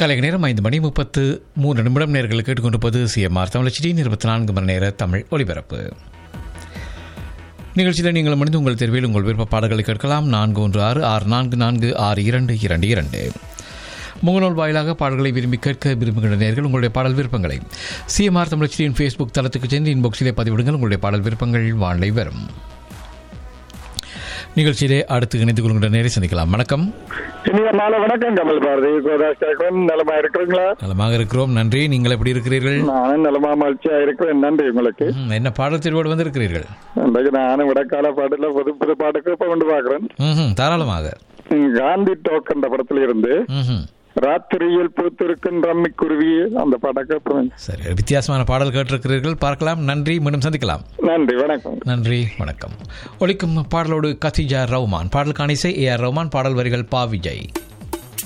காலை நேரம் ஐந்து மணி முப்பத்து மூன்று நிமிடம் நேர்கள் கேட்டுக்கொண்டிருப்பது சிஎம்ஆர் தமிழச்சியின் இருபத்தி நான்கு மணி நேர தமிழ் ஒலிபரப்பு நிகழ்ச்சியில் நீங்கள் முடிந்து உங்கள் தேர்வில் உங்கள் விருப்ப பாடல்களை கேட்கலாம் நான்கு ஒன்று ஆறு ஆறு நான்கு நான்கு ஆறு இரண்டு இரண்டு இரண்டு முகநூல் வாயிலாக பாடல்களை விரும்பி கேட்க விரும்புகின்ற நேர்கள் உங்களுடைய பாடல் விருப்பங்களை சிஎம்ஆர் தமிழச்சியின் ஃபேஸ்புக் தளத்துக்கு சென்று இன்பாக்ஸிலே பதிவிடுங்கள் உங்களுடைய பாடல் விருப்பங்கள் வாழை வரும் நிகழ்ச்சியிலே அடுத்து இணைந்து கொள்கின்ற நேரை சந்திக்கலாம் வணக்கம் இனிய மாலை வணக்கம் கமல் பாரதி கோதாஸ் கேட்கிறேன் நலமா இருக்கிறீங்களா நலமாக இருக்கிறோம் நன்றி நீங்கள் எப்படி இருக்கிறீர்கள் நானும் நலமா மகிழ்ச்சியா இருக்கிறேன் நன்றி உங்களுக்கு ம், என்ன பாடல் தேர்வோடு வந்திருக்கிறீர்கள் இன்றைக்கு நானும் விடக்கால பாட்டுல புது புது பாட்டுக்கு இப்ப கொண்டு பாக்குறேன் ம்ஹும், தாராளமாக காந்தி டோக் என்ற படத்துல இருந்து ம்ஹும். ராத்திரியில் பூத்திருக்கும் ரம்மி குருவி அந்த பாட்டை கேட்பேன் சரி வித்தியாசமான பாடல் கேட்டிருக்கிறீர்கள் பார்க்கலாம் நன்றி மீண்டும் சந்திக்கலாம் நன்றி வணக்கம் நன்றி வணக்கம் ஒலிக்கும் பாடலோடு கத்திஜா ரவுமான் பாடலுக்கான இசை ஏ ஆர் ரவுமான் பாடல் வரிகள் பா விஜய்